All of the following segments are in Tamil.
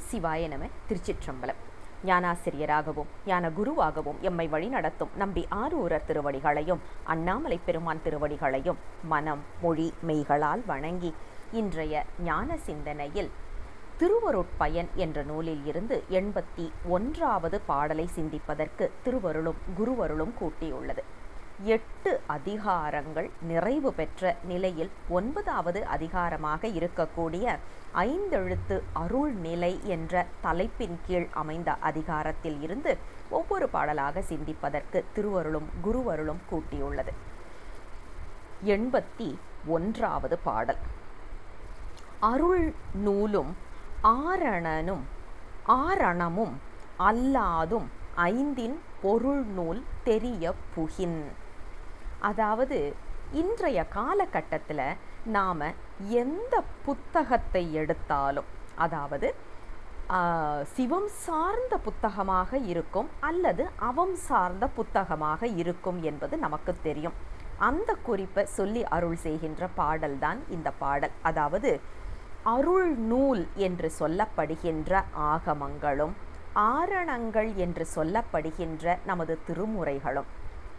சிவாய நம திருச்சிற்றம்பலம் ஞானாசிரியராகவும் ஞான குருவாகவும் எம்மை வழிநடத்தும் நம்பி ஆரூரர் திருவடிகளையும் அண்ணாமலை பெருமான் திருவடிகளையும் மனம் மொழி மெய்களால் வணங்கி இன்றைய ஞான சிந்தனையில் திருவருட்பயன் என்ற நூலில் இருந்து எண்பத்தி ஒன்றாவது பாடலை சிந்திப்பதற்கு திருவருளும் குருவருளும் கூட்டியுள்ளது எட்டு அதிகாரங்கள் நிறைவு பெற்ற நிலையில் ஒன்பதாவது அதிகாரமாக இருக்கக்கூடிய ஐந்தெழுத்து அருள் நிலை என்ற தலைப்பின் கீழ் அமைந்த அதிகாரத்தில் இருந்து ஒவ்வொரு பாடலாக சிந்திப்பதற்கு திருவருளும் குருவருளும் கூட்டியுள்ளது எண்பத்தி ஒன்றாவது பாடல் அருள் நூலும் ஆரணனும் ஆரணமும் அல்லாதும் ஐந்தின் பொருள் நூல் தெரிய புகின் அதாவது இன்றைய காலகட்டத்தில் நாம் எந்த புத்தகத்தை எடுத்தாலும் அதாவது சிவம் சார்ந்த புத்தகமாக இருக்கும் அல்லது அவம் சார்ந்த புத்தகமாக இருக்கும் என்பது நமக்கு தெரியும் அந்த குறிப்பை சொல்லி அருள் செய்கின்ற பாடல்தான் இந்த பாடல் அதாவது அருள் நூல் என்று சொல்லப்படுகின்ற ஆகமங்களும் ஆரணங்கள் என்று சொல்லப்படுகின்ற நமது திருமுறைகளும்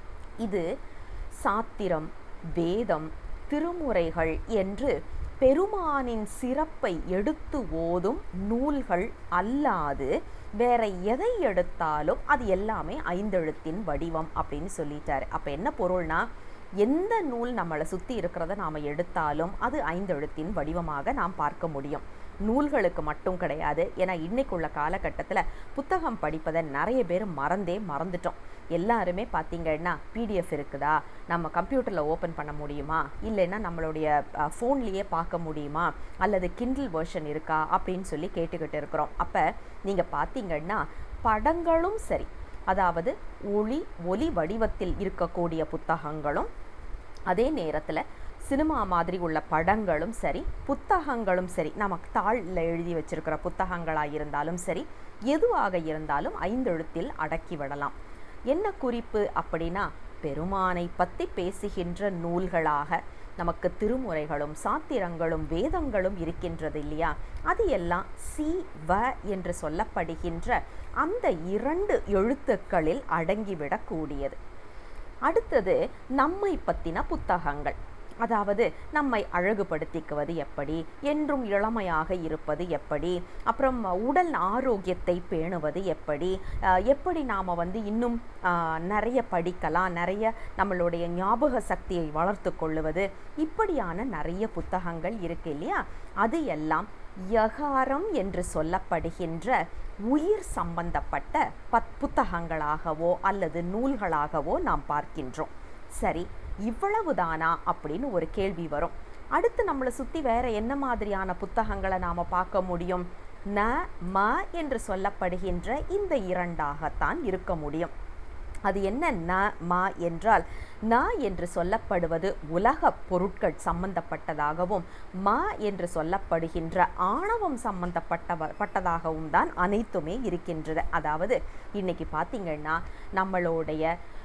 இது சாத்திரம் வேதம் திருமுறைகள் என்று பெருமானின் சிறப்பை எடுத்து ஓதும் நூல்கள் அல்லாது வேற எதை எடுத்தாலும் அது எல்லாமே ஐந்தெழுத்தின் வடிவம் அப்படின்னு சொல்லிட்டாரு அப்போ என்ன பொருள்னா எந்த நூல் நம்மளை சுற்றி இருக்கிறத நாம் எடுத்தாலும் அது ஐந்தெழுத்தின் வடிவமாக நாம் பார்க்க முடியும் நூல்களுக்கு மட்டும் கிடையாது ஏன்னா இன்னைக்குள்ள காலகட்டத்தில் புத்தகம் படிப்பதை நிறைய பேர் மறந்தே மறந்துட்டோம் எல்லாருமே பார்த்தீங்கன்னா பிடிஎஃப் இருக்குதா நம்ம கம்ப்யூட்டரில் ஓப்பன் பண்ண முடியுமா இல்லைன்னா நம்மளுடைய ஃபோன்லேயே பார்க்க முடியுமா அல்லது கிண்டில் வேர்ஷன் இருக்கா அப்படின்னு சொல்லி கேட்டுக்கிட்டு இருக்கிறோம் அப்போ நீங்கள் பார்த்தீங்கன்னா படங்களும் சரி அதாவது ஒளி ஒலி வடிவத்தில் இருக்கக்கூடிய புத்தகங்களும் அதே நேரத்தில் சினிமா மாதிரி உள்ள படங்களும் சரி புத்தகங்களும் சரி நமக்கு தாளில் எழுதி வச்சிருக்கிற புத்தகங்களாக இருந்தாலும் சரி எதுவாக இருந்தாலும் ஐந்தெழுத்தில் அடக்கி விடலாம் என்ன குறிப்பு அப்படின்னா பெருமானை பற்றி பேசுகின்ற நூல்களாக நமக்கு திருமுறைகளும் சாத்திரங்களும் வேதங்களும் இருக்கின்றது இல்லையா அது எல்லாம் சி வ என்று சொல்லப்படுகின்ற அந்த இரண்டு எழுத்துக்களில் அடங்கிவிடக்கூடியது அடுத்தது நம்மை பற்றின புத்தகங்கள் அதாவது நம்மை அழகுபடுத்திக்குவது எப்படி என்றும் இளமையாக இருப்பது எப்படி அப்புறம் உடல் ஆரோக்கியத்தை பேணுவது எப்படி எப்படி நாம் வந்து இன்னும் நிறைய படிக்கலாம் நிறைய நம்மளுடைய ஞாபக சக்தியை வளர்த்து கொள்ளுவது இப்படியான நிறைய புத்தகங்கள் இருக்கு இல்லையா அது எல்லாம் யகாரம் என்று சொல்லப்படுகின்ற உயிர் சம்பந்தப்பட்ட பத் புத்தகங்களாகவோ அல்லது நூல்களாகவோ நாம் பார்க்கின்றோம் சரி இவ்வளவுதானா அப்படின்னு ஒரு கேள்வி வரும் அடுத்து நம்மளை சுற்றி வேற என்ன மாதிரியான புத்தகங்களை நாம் பார்க்க முடியும் ந ம என்று சொல்லப்படுகின்ற இந்த இரண்டாகத்தான் இருக்க முடியும் அது என்ன ந ம என்றால் ந என்று சொல்லப்படுவது உலக பொருட்கள் சம்பந்தப்பட்டதாகவும் ம என்று சொல்லப்படுகின்ற ஆணவம் சம்பந்தப்பட்ட பட்டதாகவும் தான் அனைத்துமே இருக்கின்றது அதாவது இன்னைக்கு பார்த்தீங்கன்னா நம்மளுடைய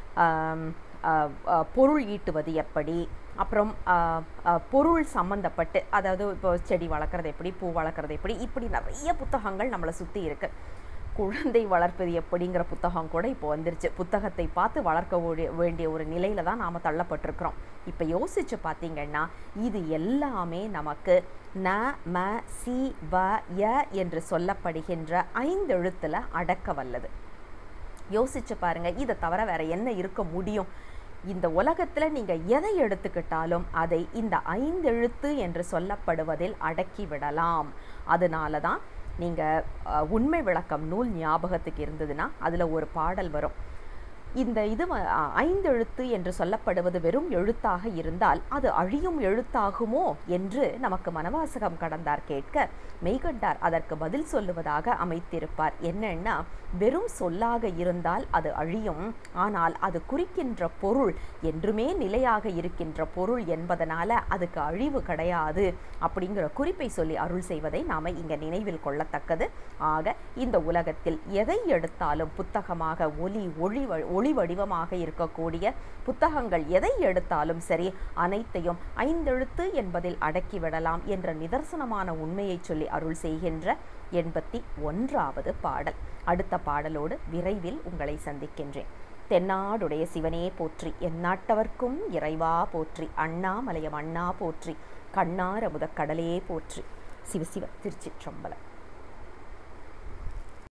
பொருள் ஈட்டுவது எப்படி அப்புறம் பொருள் சம்மந்தப்பட்டு அதாவது இப்போ செடி வளர்க்குறது எப்படி பூ வளர்க்குறது எப்படி இப்படி நிறைய புத்தகங்கள் நம்மளை சுற்றி இருக்கு குழந்தை வளர்ப்பது எப்படிங்கிற புத்தகம் கூட இப்போ வந்துருச்சு புத்தகத்தை பார்த்து வளர்க்க வேண்டிய ஒரு நிலையில தான் நாம் தள்ளப்பட்டிருக்கிறோம் இப்போ யோசிச்சு பார்த்தீங்கன்னா இது எல்லாமே நமக்கு ந ம சி வ ய என்று சொல்லப்படுகின்ற ஐந்து எழுத்துல அடக்க வல்லது யோசிச்சு பாருங்க இதை தவிர வேற என்ன இருக்க முடியும் இந்த உலகத்தில் நீங்கள் எதை எடுத்துக்கிட்டாலும் அதை இந்த ஐந்தெழுத்து என்று சொல்லப்படுவதில் அடக்கி விடலாம் அதனால தான் நீங்கள் உண்மை விளக்கம் நூல் ஞாபகத்துக்கு இருந்ததுன்னா அதில் ஒரு பாடல் வரும் இந்த இது ஐந்தெழுத்து என்று சொல்லப்படுவது வெறும் எழுத்தாக இருந்தால் அது அழியும் எழுத்தாகுமோ என்று நமக்கு மனவாசகம் கடந்தார் கேட்க மெய்கண்டார் அதற்கு பதில் சொல்லுவதாக அமைத்திருப்பார் என்னன்னா வெறும் சொல்லாக இருந்தால் அது அழியும் ஆனால் அது குறிக்கின்ற பொருள் என்றுமே நிலையாக இருக்கின்ற பொருள் என்பதனால அதுக்கு அழிவு கிடையாது அப்படிங்கிற குறிப்பை சொல்லி அருள் செய்வதை நாம இங்க நினைவில் கொள்ளத்தக்கது ஆக இந்த உலகத்தில் எதை எடுத்தாலும் புத்தகமாக ஒலி ஒளி ஒளி ஒளி வடிவமாக இருக்கக்கூடிய புத்தகங்கள் எதை எடுத்தாலும் சரி அனைத்தையும் ஐந்தெழுத்து என்பதில் அடக்கிவிடலாம் என்ற நிதர்சனமான உண்மையை சொல்லி அருள் செய்கின்ற எண்பத்தி ஒன்றாவது பாடல் அடுத்த பாடலோடு விரைவில் உங்களை சந்திக்கின்றேன் தென்னாடுடைய சிவனே போற்றி எந்நாட்டவர்க்கும் இறைவா போற்றி அண்ணாமலையம் அண்ணா போற்றி கண்ணார முதக்கடலே போற்றி சிவசிவ திருச்சிற்றம்பலம்